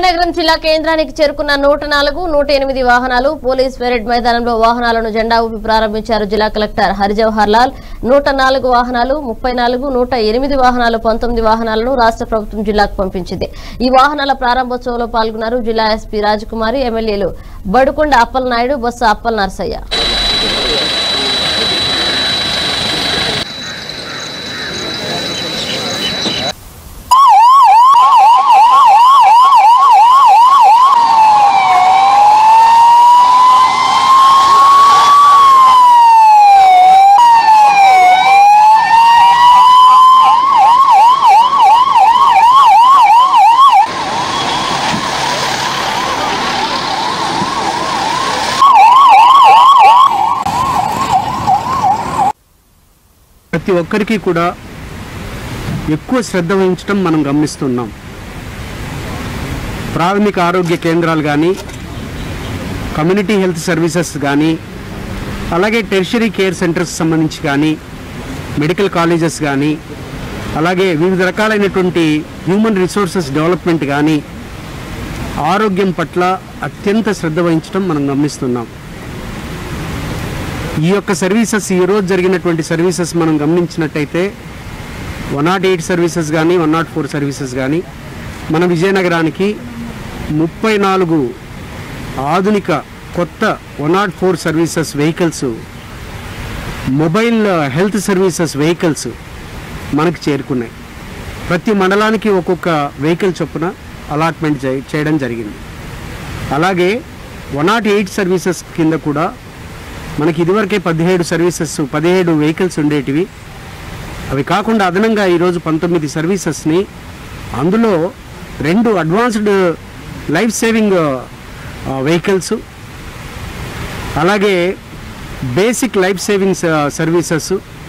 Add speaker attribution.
Speaker 1: విజయనగరం జిల్లా కేంద్రానికి చేరుకున్న నూట నాలుగు నూట ఎనిమిది వాహనాలు పోలీస్ పెరేడ్ మైదానంలో వాహనాలను జెండా ఊపి ప్రారంభించారు జిల్లా కలెక్టర్ హరిజవహర్ లాల్ నూట నాలుగు వాహనాలు ముప్పై నాలుగు నూట ఎనిమిది వాహనాలు పంతొమ్మిది వాహనాలను రాష్ట్ర ప్రభుత్వం జిల్లాకు పంపించింది ఈ వాహనాల ప్రారంభోత్సవంలో పాల్గొన్నారు జిల్లా ఎస్పీ రాజకుమారి ఎమ్మెల్యేలు బడుకొండ అప్పలనాయుడు బొత్స అప్పల నరసయ్య
Speaker 2: ప్రతి ఒక్కరికి కూడా ఎక్కువ శ్రద్ధ వహించడం మనం గమనిస్తున్నాం ప్రాథమిక ఆరోగ్య కేంద్రాలు కానీ కమ్యూనిటీ హెల్త్ సర్వీసెస్ కానీ అలాగే టెర్షరీ కేర్ సెంటర్స్ సంబంధించి కానీ మెడికల్ కాలేజెస్ కానీ అలాగే వివిధ రకాలైనటువంటి హ్యూమన్ రిసోర్సెస్ డెవలప్మెంట్ కానీ ఆరోగ్యం పట్ల అత్యంత శ్రద్ధ వహించడం మనం గమనిస్తున్నాం ఈ యొక్క సర్వీసెస్ ఈ రోజు జరిగినటువంటి సర్వీసెస్ మనం గమనించినట్టయితే వన్ నాట్ ఎయిట్ సర్వీసెస్ కానీ వన్ నాట్ ఫోర్ సర్వీసెస్ కానీ మన విజయనగరానికి ముప్పై నాలుగు ఆధునిక కొత్త one naught four services vehicles mobile health services vehicles మనకు చేరుకున్నాయి ప్రతి మండలానికి ఒక్కొక్క వెహికల్ చొప్పున అలాట్మెంట్ చే- చేయడం జరిగింది అలాగే వన్ నాట్ ఎయిట్ సర్వీసెస్ కింద కూడా మనకి ఇదివరకే పదిహేడు సర్వీసెస్ పదిహేడు వెహికల్స్ ఉండేటివి అవి కాకుండా అదనంగా ఈరోజు పంతొమ్మిది సర్వీసెస్ని అందులో రెండు అడ్వాన్స్డ్ లైఫ్ సేవింగ్ వెహికల్స్ అలాగే బేసిక్ లైఫ్ సేవింగ్స్ సర్వీసెస్